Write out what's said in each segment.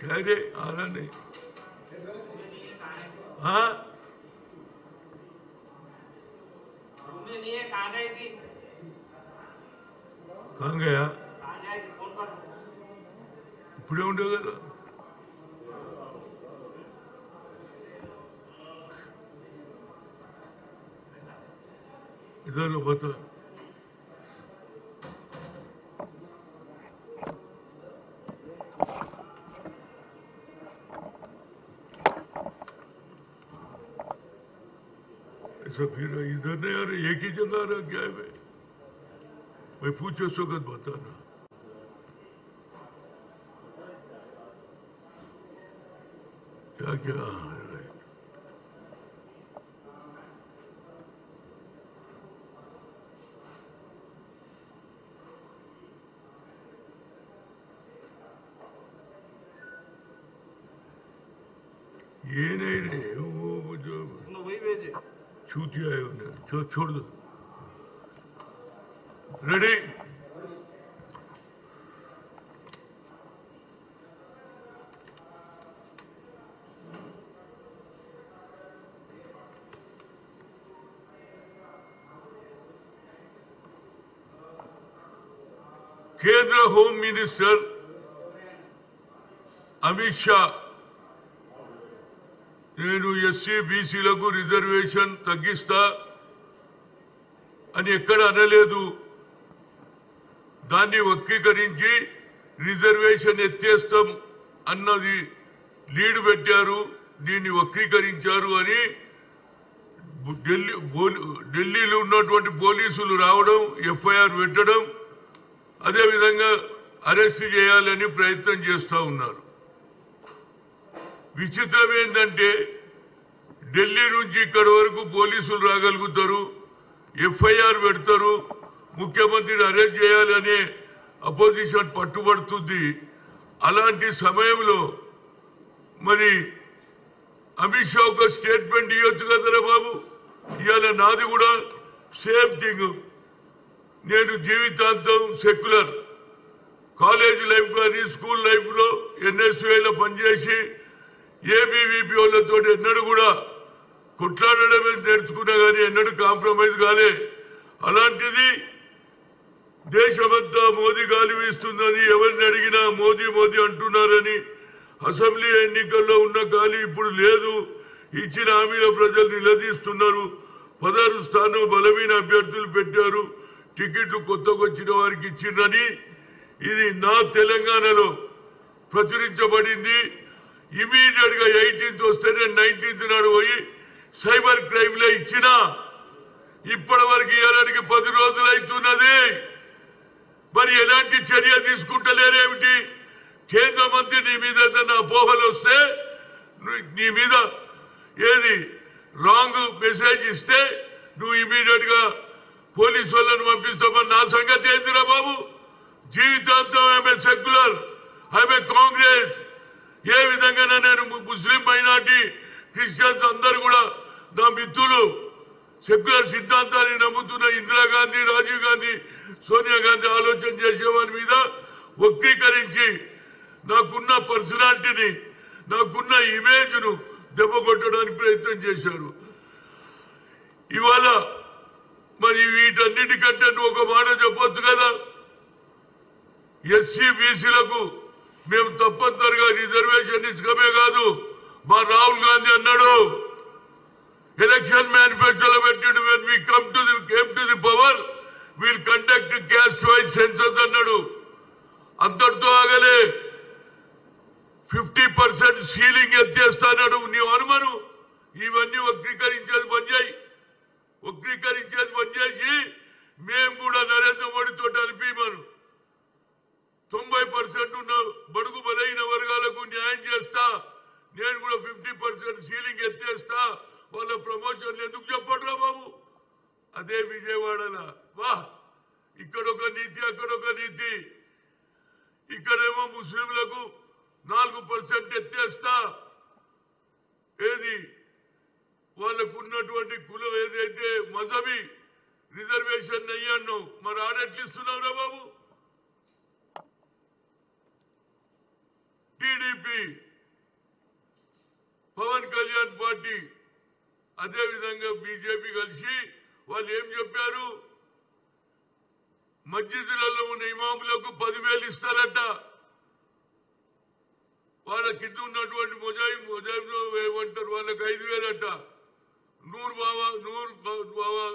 कह रहे आ रहा नहीं हाँ रूम में नहीं है कहाँ गए थी कहाँ गया कहाँ जाएगी फोन पर ఇప్పుడే ఉండే కదా इधर लो बता ऐसा फिर इधर नहीं आ रहा एक ही जगह आ रहा क्या है भाई भाई पूछो सुगत बताना क्या क्या राइट ये नहीं रे वो वो जो वही भेजे छूतिया है उन्हें छो, छोड़ दो रेडी కేంద్ర హోమ్ మినిస్టర్ అమిత్ షా నేను ఎస్సీ బీసీలకు రిజర్వేషన్ తగ్గిస్తా అని ఎక్కడ అనలేదు దాన్ని వక్రీకరించి రిజర్వేషన్ ఎత్తేస్తాం అన్నది లీడ్ పెట్టారు దీన్ని వక్రీకరించారు అని ఢిల్లీ పోలీ- ఢిల్లీలో ఉన్నటువంటి పోలీసులు రావడం ఎఫ్ఐఆర్ పెట్టడం అదేవిధంగా అరెస్ట్ చేయాలని ప్రయత్నం చేస్తూ ఉన్నారు విచిత్రం ఏంటంటే ఢిల్లీ నుంచి ఇక్కడ వరకు పోలీసులు రాగలుగుతారు ఎఫ్ఐఆర్ పెడతారు ముఖ్యమంత్రిని అరెస్ట్ చేయాలనే అపోజిషన్ పట్టుబడుతుంది అలాంటి సమయంలో మరి అమిత్ షా ఒక స్టేట్మెంట్ ఇవ్వచ్చు కదరా బాబు ఇవాళ నాది కూడా సేమ్ థింగ్ నేను జీవితాంతం సెక్యులర్ కాలేజ్ లైఫ్ కానీ స్కూల్ లైఫ్లో ఎన్ఎస్యూఐలో పనిచేసి ఏబీవీపీ వాళ్ళతో ఎన్నడూ కూడా కొట్లాడడమే నేర్చుకున్నా కానీ ఎన్నడూ కాంప్రమైజ్ కాలే అలాంటిది దేశమంతా మోదీ గాలి వీస్తుందని ఎవరిని అడిగినా మోదీ మోదీ అంటున్నారని అసెంబ్లీ ఎన్నికల్లో ఉన్న గాలి ఇప్పుడు లేదు ఇచ్చిన హామీల ప్రజలు నిలదీస్తున్నారు పదహారు స్థానం బలమైన అభ్యర్థులు పెట్టారు టికెట్లు కొత్తగా వచ్చిన వారికి ఇచ్చిందని ఇది నా తెలంగాణలో ప్రచురించబడింది ఇమీడియట్ గా ఎయిటీన్త్ వస్తేనే నైన్టీన్త్ నాడు పోయి సైబర్ క్రైమ్ లో ఇచ్చిన ఇప్పటి వరకు ఇవ్వడానికి పది రోజులు అవుతున్నది మరి ఎలాంటి చర్య తీసుకుంటలేరేమిటి కేంద్ర మంత్రి నీ మీద ఏదైనా అపోహలు వస్తే ను- నీ మీద ఏది రాంగ్ మెసేజ్ ఇస్తే నువ్వు ఇమీడియట్ గా పోలీసు వాళ్ళని పంపిస్తామని నా సంగతి ఏందిరా బాబు జీవితాంతం ఆమె సెక్యులర్ ఆమె కాంగ్రెస్ ఏ విధంగా నేను ము- ముస్లిం మైనార్టీ క్రిస్టియన్స్ అందరూ కూడా నా మిత్రులు సెక్యులర్ సిద్ధాంతాన్ని నమ్ముతున్న ఇందిరాగాంధీ రాజీవ్ గాంధీ సోనియా గాంధీ ఆలోచన చేసేవారి మీద వక్రీకరించి నాకున్న పర్సనాలిటీని నాకున్న ఇమేజ్ ను దెబ్బ కొట్టడానికి ప్రయత్నం చేశారు ఇవాళ మరి వీటన్నిటికంటే నువ్వు ఒక మాట చెప్పొచ్చు కదా ఎస్సీ బీసీలకు మేము తప్పనిసరిగా రిజర్వేషన్ ఇచ్చకమే కాదు మా రాహుల్ గాంధీ అన్నాడు ఎలక్షన్ మేనిఫెస్టోలో పెట్టాడు when we come to the came to the power will conduct caste wise census అన్నాడు అంతటితో ఆగలే ఫిఫ్టీ పర్సెంట్ సీలింగ్ ఎత్తేస్తాడు నీవు అనుమను ఇవన్నీ వక్రీకరించేది బంద్ చేయి వక్రీకరించేది బంద్ చేసి మేము కూడా నరేంద్ర మోడీతో అనిపించమను తొంభై పర్సెంట్ ఉన్న బడుగు బలైన వర్గాలకు న్యాయం చేస్తా నేను కూడా ఫిఫ్టీ పర్సెంట్ సీలింగ్ ఎత్తేస్తా వాళ్ళ ప్రమోషన్లు ఎందుకు చెప్పడరా బాబు అదే విజయవాడలా వా ఇక్కడొక నీతి అక్కడొక నీతి ఇక్కడేమో ముస్లింలకు నాలుగు పర్సెంట్ ఎత్తేస్తా ఏది వాళ్ళకు ఉన్నటువంటి కులం ఏదైతే మజబీ రిజర్వేషన్ అయ్యాను మరి ఆడెట్లిస్తున్నావురా బాబు టీడీపీ అదేవిధంగా బీజేపీ కలిసి వాళ్ళు ఏం చెప్పారు మస్జిదులలో ఉన్న ఇమాములకు పదివేలు ఇస్తారట వాళ్ళ కింద ఉన్నటువంటి మొజాయి మొజాయిలో ఏమంటారు వాళ్ళకి ఐదు వేలట నూరు బావా నూరు బా- బావా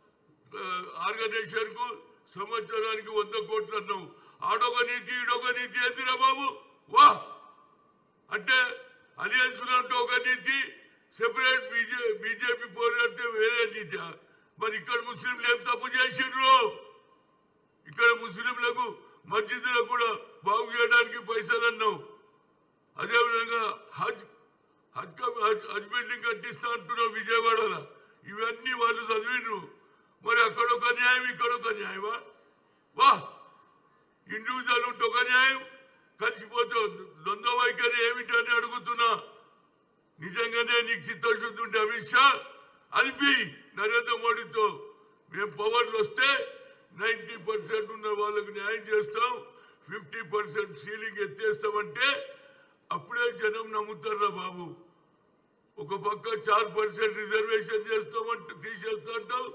ఆర్గనైజేషన్ కు సంవత్సరానికి వంద కోట్లు అన్నావు ఆడొక నీతి ఈడొక నీతి ఏందిరా బాబు వా అంటే అలియన్స్ లో ఉంటే ఒక నీతి సెపరేట్ బీజే బీజేపీ పోరాడితే వేరే నీతి మరి ఇక్కడ ముస్లింలు ఏం తప్పు చేసిండ్రు ఇక్కడ ముస్లింలకు మస్జిద్లకు కూడా బాగు చేయడానికి పైసలు అన్నావు అదేవిధంగా హజ్ హజ్ కమ్- హజ్ హజ్ బిల్డింగ్ కట్టిస్తా అంటున్నావు విజయవాడలో ఇవన్నీ వాళ్ళు చదివిండ్రు మరి అక్కడ ఒక న్యాయం ఇక్కడ ఒక న్యాయమా వా ఇండివిజువల్ ఉంటే ఒక న్యాయం కలిసిపోతే ద్వంద్వ వైఖరి ఏమిటని అడుగుతున్నా నిజంగానే నీకు చిత్తశుద్ధి ఉంటే అమిత్ షా అనిపి నరేంద్ర మోడీతో మేము పవర్లు వస్తే నైంటీ పర్సెంట్ ఉన్న వాళ్ళకు న్యాయం చేస్తాం ఫిఫ్టీ పర్సెంట్ సీలింగ్ ఎత్తేస్తామంటే అప్పుడే జనం నమ్ముతారా బాబు ఒక పక్క చార్ పర్సెంట్ రిజర్వేషన్ చేస్తామంటే తీసేస్తా అంటావు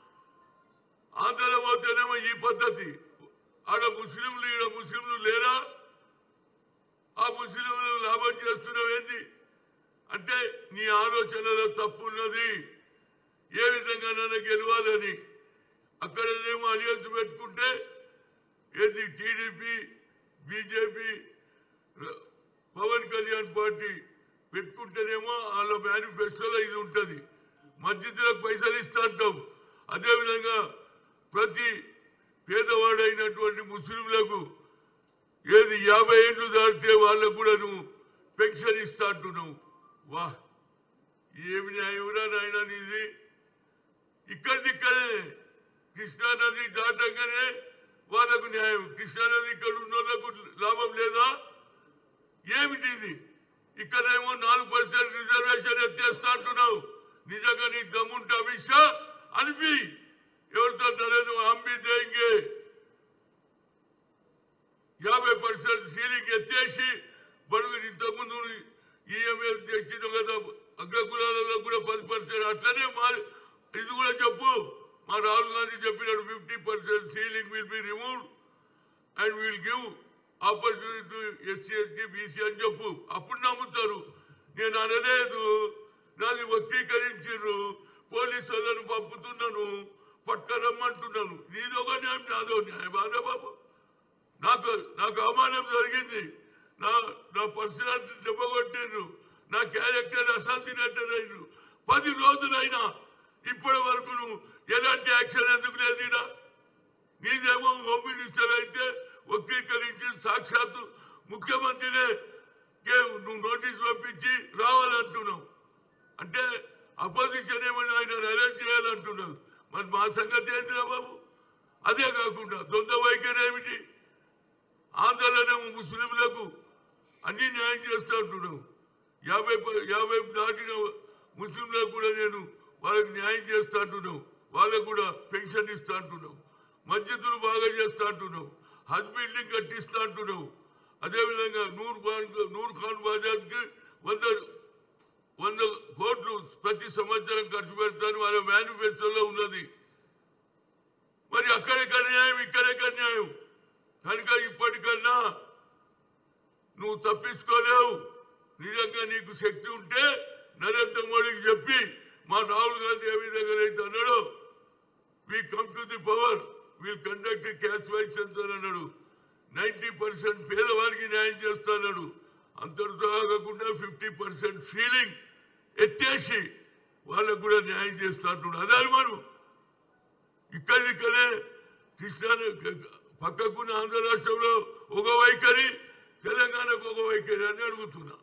ఆంధ్రలో పోతేనేమో ఈ పద్ధతి ఆడ ముస్లింలు ఈడ ముస్లింలు లేరా ఆ ముస్లింలు లాభం చేస్తున్నావు ఏంది అంటే నీ ఆలోచనలో తప్పు ఉన్నది ఏ విధంగా నన్ను గెలవాలని అక్కడనేమో అలియన్స్ పెట్టుకుంటే ఏది TDP BJP Pawan Kalyan party పెట్టుకుంటేనేమో వాళ్ళ మేనిఫెస్టోలో ఇది ఉంటుంది మస్జిద్లకు పైసలు ఇస్తా అంటాం అదేవిధంగా ప్రతి పేదవాడైనటువంటి ముస్లింలకు ఏది యాభై ఏళ్ళు దాటితే వాళ్ళకు కూడా నువ్వు పెన్షన్ ఇస్తా అంటున్నావు వా ఏమి న్యాయమురా నాయన నీది ఇక్కడిక్కడే కృష్ణానది దాటంగానే వాళ్ళకు న్యాయం కృష్ణానది ఇక్కడ ఉన్న వాళ్ళకు లాభం లేదా ఏమిటి ఇది ఇక్కడేమో నాలుగు పర్సెంట్ రిజర్వేషన్ ఎత్తేస్తా అంటున్నావు నిజంగా నీ దమ్ముంటే అమిత్ షా అనిపి ఎవరితో నరేంద్ర అంబి దేంగే యాభై పర్సెంట్ సీలింగ్ ఎత్తేసి బడుగు ఇంతకుముందు ఈఎంఐ తెచ్చిన కదా అగ్రకులాలలో కూడా పది పర్సెంట్ అట్లనే మా ఇది కూడా చెప్పు మా రాహుల్ గాంధీ చెప్పినాడు fifty percent ceiling will be removed and will give opportunity SC ST BC అని చెప్పు అప్పుడు నమ్ముతారు నేను అనలేదు నాది వక్రీకరించారు పోలీసు వాళ్ళను పంపుతున్నాను పట్టరమ్మంటున్నాను నీదో ఒక న్యాయం నాదో న్యాయం బాధ బాబు నాకు నాకు అవమానం జరిగింది నా నా పర్సనాలిటీ దెబ్బకొట్టిండ్రు నా క్యారెక్టర్ అసాసినేటర్ అయినరు పది రోజులైనా ఇప్పటి వరకు నువ్వు ఎలాంటి యాక్షన్ ఎందుకు లేదు ఈడ? నీదేమో హోమ్ మినిస్టర్ అయితే వక్రీకరించి సాక్షాత్తు ముఖ్యమంత్రినే కే నువ్వు నోటీస్ పంపించి రావాలంటున్నావు అంటే అపోజిషన్ ఏమైనా ఆయన అరేంజ్ చేయాలంటున్నావు మరి మా సంగతి ఏంటిరా బాబు అదే కాకుండా దొంగ వైఖరి ఏమిటి ఆంధ్రలోనేమో ముస్లింలకు అన్ని న్యాయం చేస్తూ ఉంటున్నావు యాభై ప- యాభై దాటిన ముస్లింలకు కూడా నేను వాళ్ళకి న్యాయం చేస్తా అంటున్నావు వాళ్ళకు కూడా పెన్షన్ ఇస్తా అంటున్నావు మస్జిద్దులు బాగా చేస్తా అంటున్నావు హజ్ బిల్డింగ్ కట్టిస్తా అంటున్నావు అదేవిధంగా నూరు ఖాన్ నూరు ఖాన్ బాజాద్కి వంద వంద కోట్లు ప్రతి సంవత్సరం ఖర్చు పెడతాను వాళ్ళ మేనిఫెస్టోలో ఉన్నది మరి అక్కడెక్కడ న్యాయం ఇక్కడెక్కడ న్యాయం కనుక ఇప్పటికన్నా నువ్వు తప్పించుకోలేవు నిజంగా నీకు శక్తి ఉంటే నరేంద్ర మోడీకి చెప్పి మా రాహుల్ గాంధీ ఏ విధంగా అయితే అన్నాడో we come to the power will conduct caste wise census అన్నాడు నైన్టీ పర్సెంట్ పేదవారికి న్యాయం చేస్తాడు అంతటితో కాకుండా ఫిఫ్టీ పర్సెంట్ ఫీలింగ్ ఎత్తేసి వాళ్ళకు కూడా న్యాయం చేస్తా అంటున్నాడు అదే అనుమానం ఇక్కడిక్కడే కృష్ణా పక్కకున్న ఆంధ్ర రాష్ట్రంలో ఒక వైఖరి తెలంగాణకు ఒక వైఖరి అని అడుగుతున్నా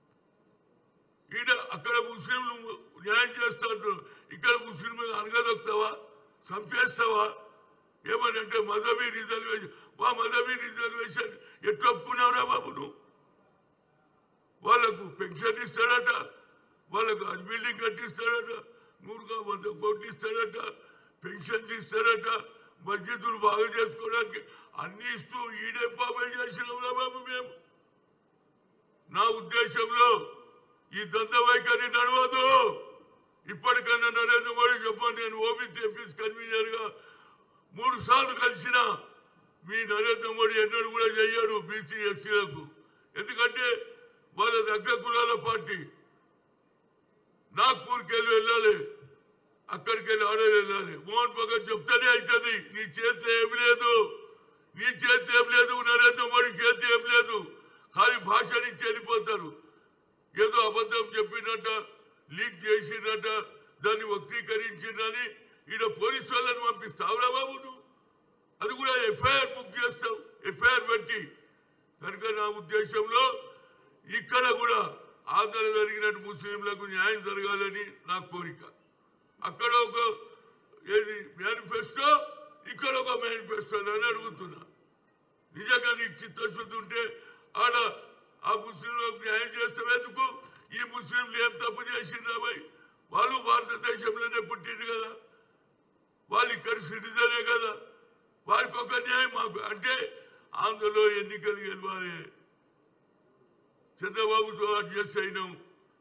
ఈడ అక్కడ ముస్లింలు న్యాయం చేస్తారు ఇక్కడ ముస్లింలు అనగదొక్తావా చంపేస్తావా ఏమని అంటే మదవీ రిజర్వేషన్ మా మదవీ రిజర్వేషన్ ఎట్లా ఒప్పుకున్నావురా బాబు నువ్వు వాళ్ళకు పెన్షన్ ఇస్తాడట వాళ్ళకు అది బిల్డింగ్ కట్టిస్తాడట నూరుగా వంద కోట్లు ఇస్తాడట పెన్షన్స్ ఇస్తాడట మస్జిదులు బాగా చేసుకోవడానికి అన్ని ఇస్తూ ఈడే పాపం చేసినాంరా బాబు మేము నా ఉద్దేశంలో ఈ దంత వైఖరి నడవదు ఇప్పటికన్నా నరేంద్ర మోడీ చెప్పండి నేను ఓబీసీ ఎంపీస్ కన్వీనర్ గా మూడు సార్లు కలిసిన మీ నరేంద్ర మోడీ ఎన్నడూ కూడా చెయ్యాడు బీసీ ఎస్సీలకు ఎందుకంటే వాళ్ళ దగ్గర కులాల పార్టీ నాగ్పూర్కి వెళ్ళి వెళ్ళాలి అక్కడికి వెళ్ళి ఆర్డర్ వెళ్ళాలి మోహన్ భగత్ చెప్తేనే అవుతుంది నీ చేతిలో ఏం లేదు నీ చేతి ఏం లేదు నరేంద్ర మోడీ చేతి ఏం లేదు ఖాళీ భాష నుంచి వెళ్ళిపోతారు ఏదో అబద్ధం చెప్పినట్ట లీక్ చేసినట్ట దాన్ని వక్రీకరించిందని ఈడ పోలీసు వాళ్ళని పంపిస్తావురా బాబు నువ్వు అది కూడా ఎఫ్ఐఆర్ బుక్ చేస్తావు ఎఫ్ఐఆర్ పెట్టి కనుక నా ఉద్దేశంలో ఇక్కడ కూడా ఆంధ్ర జరిగినట్టు ముస్లింలకు న్యాయం జరగాలని నా కోరిక అక్కడ ఒక ఏది మేనిఫెస్టో ఇక్కడ ఒక మేనిఫెస్టో అని అడుగుతున్నా నిజంగా నీకు చిత్తశుద్ధి ఉంటే ఆడ ఆ ముస్లింలకు న్యాయం చేస్తావెందుకు ఈ ముస్లింలు ఏం తప్పు చేసిండ్రా భయ్ వాళ్ళు భారతదేశంలోనే పుట్టిండు కదా వాళ్ళు ఇక్కడ సిటిజనే కదా వారికి ఒక న్యాయం మాకు అంటే ఆంధ్రలో ఎన్నికలు గెలవాలి చంద్రబాబుతో అడ్జస్ట్ అయినాం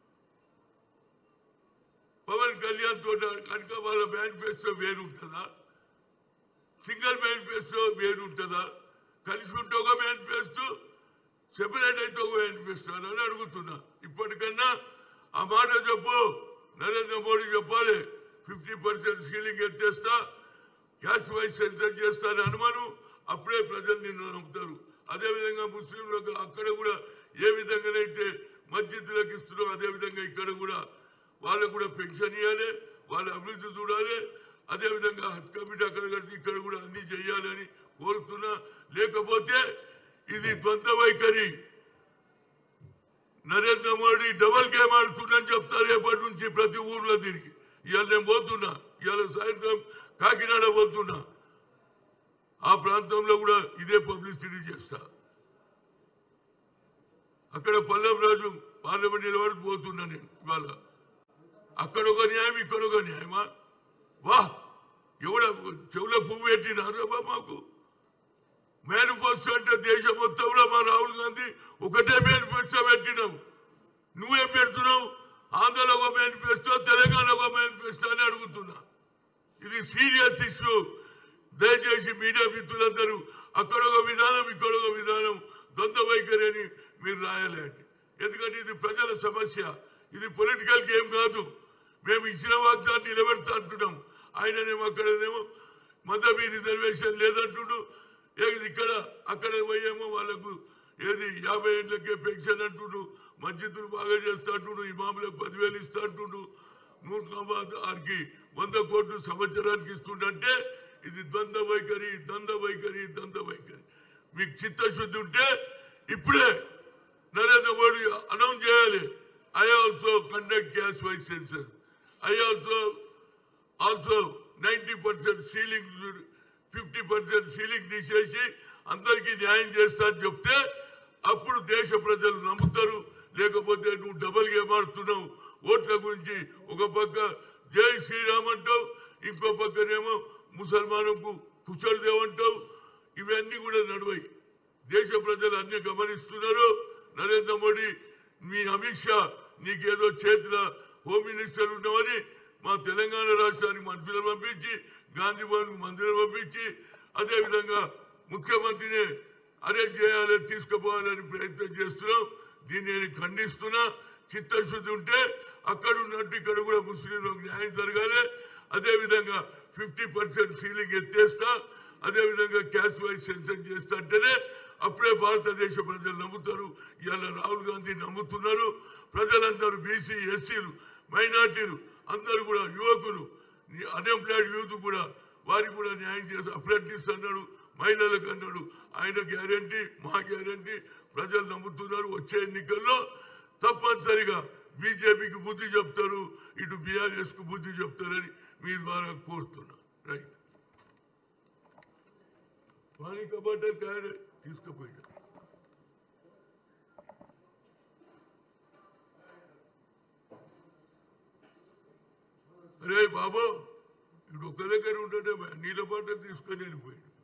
పవన్ కళ్యాణ్ తోట కనుక వాళ్ళ మేనిఫెస్టో వేరుంటుందా సింగిల్ మేనిఫెస్టో వేరుంటుందా కలిసి ఉంటే ఒక మేనిఫెస్టో సెపరేట్ అయితే ఒక మేనిఫెస్టో అని అడుగుతున్నా ఇప్పటికన్నా ఆ మాట చెప్పు నరేంద్ర మోడీ చెప్పాలి ఫిఫ్టీ పర్సెంట్ సీలింగ్ ఎత్తేస్తా క్యాష్ వైజ్ సెన్సర్ చేస్తాను అనుమాను అప్పుడే ప్రజలు నిన్ను నమ్ముతారు అదేవిధంగా ముస్లింలకు అక్కడ కూడా ఏ విధంగానైతే మస్జిద్లకు ఇస్తున్నారో అదే విధంగా ఇక్కడ కూడా వాళ్ళకు కూడా పెన్షన్ ఇవ్వాలి వాళ్ళ అభివృద్ధి చూడాలి అదేవిధంగా హజ్ కమిటీ అక్కడ కడితే ఇక్కడ కూడా అన్ని చేయాలని కోరుతున్నా లేకపోతే ఇది ద్వంద్వ వైఖరి నరేంద్ర మోడీ డబల్ గేమ్ ఆడుతుందని చెప్తారు రేపటి నుంచి ప్రతి ఊర్లో తిరిగి ఇవాళ నేను పోతున్నా ఇవాళ సాయంత్రం కాకినాడ పోతున్నా ఆ ప్రాంతంలో కూడా ఇదే పబ్లిసిటీ చేస్తా అక్కడ పల్లెం రాజు పార్లమెంట్ నిలబడి పోతున్నా నేను ఇవాళ అక్కడ ఒక న్యాయం ఇక్కడ ఒక న్యాయమా వా ఎవడ చెవుల పువ్వు పెట్టినారు బా మాకు మేనిఫెస్టో అంటే దేశం మొత్తంలో మా రాహుల్ గాంధీ ఒకటే మేనిఫెస్టో పెట్టినాం నువ్వేం పెడుతున్నావు ఆంధ్రలో ఒక మేనిఫెస్టో తెలంగాణ ఒక మేనిఫెస్టో అని అడుగుతున్నా ఇది సీరియస్ ఇష్యూ దయచేసి మీడియా మిత్రులందరూ అక్కడ ఒక విధానం ఇక్కడ ఒక విధానం ద్వంద్వ వైఖరి అని మీరు రాయాలండి ఎందుకంటే ఇది ప్రజల సమస్య ఇది పొలిటికల్ గేమ్ కాదు మేము ఇచ్చిన వాగ్దాన్ని నిలబెడతా అంటున్నాం ఆయననేమో అక్కడనేమో మదబీ రిజర్వేషన్ లేదంటుడు ఏది ఇక్కడ అక్కడ పోయేమో వాళ్ళకు ఏది యాభై ఏళ్ళకే పెన్షన్ అంటుడు మస్జిద్దులు బాగా చేస్తా అంటుడు ఇమాములకు పదివేలు ఇస్తా అంటుడు నూటనాబాద్ ఆరికి వంద కోట్లు సంవత్సరానికి ఇస్తుండంటే ఇది ద్వంద్వ వైఖరి ద్వంద్వ వైఖరి ద్వంద్వ వైఖరి మీకు చిత్తశుద్ధి ఉంటే ఇప్పుడే నరేంద్ర మోడీ అనౌన్స్ చేయాలి I also conduct caste wise census I also also ninety percent ceiling fifty percent ceiling తీసేసి అందరికీ న్యాయం చేస్తా అని చెప్తే అప్పుడు దేశ ప్రజలు నమ్ముతారు లేకపోతే నువ్వు డబల్ గేమ్ ఆడుతున్నావు ఓట్ల గురించి ఒక పక్క జై శ్రీరామ్ అంటావు ఇంకో పక్కనేమో ముసల్మానుకు కుశల్ దేవ్ అంటావు ఇవన్నీ కూడా నడవయి దేశ ప్రజలు అన్ని గమనిస్తున్నారు నరేంద్ర మోడీ మీ అమిత్ షా నీకేదో చేతిలో హోమ్ మినిస్టర్ ఉన్నామని మా తెలంగాణ రాష్ట్రానికి మంత్రులు పంపించి గాంధీ భవన్ మంత్రులు పంపించి అదేవిధంగా ముఖ్యమంత్రిని అరెస్ట్ చేయాలి తీసుకుపోవాలని ప్రయత్నం చేస్తున్నాం దీన్ని నేను ఖండిస్తున్నా చిత్తశుద్ధి ఉంటే అక్కడ ఉన్నట్టు ఇక్కడ కూడా ముస్లింలకు న్యాయం జరగాలి అదేవిధంగా ఫిఫ్టీ పర్సెంట్ సీలింగ్ ఎత్తేస్తా అదేవిధంగా క్యాష్ వైజ్ సెన్సన్ చేస్తా అంటేనే అప్పుడే భారతదేశ ప్రజలు నమ్ముతారు ఇవాళ రాహుల్ గాంధీ నమ్ముతున్నారు ప్రజలందరూ బీసీ ఎస్సీలు మైనార్టీలు అందరూ కూడా యువకులు అన్ఎంప్లాయిడ్ యూత్ కూడా వారికి కూడా న్యాయం చేసి అప్రెంటిస్ అన్నాడు మహిళలకు అన్నాడు ఆయన గ్యారంటీ మా గ్యారంటీ ప్రజలు నమ్ముతున్నారు వచ్చే ఎన్నికల్లో తప్పనిసరిగా బీజేపీకి బుద్ధి చెప్తారు ఇటు బీఆర్ఎస్ కు బుద్ధి చెప్తారని మీ ద్వారా కోరుతున్నా రైట్ పానీ కబాటర్ కాయ తీసుకుపోయాడు అరే బాబు ఇప్పుడు ఒక్క దగ్గర ఉంటుంటే నీళ్ళ పాట తీసుకొని వెళ్ళిపోయాడు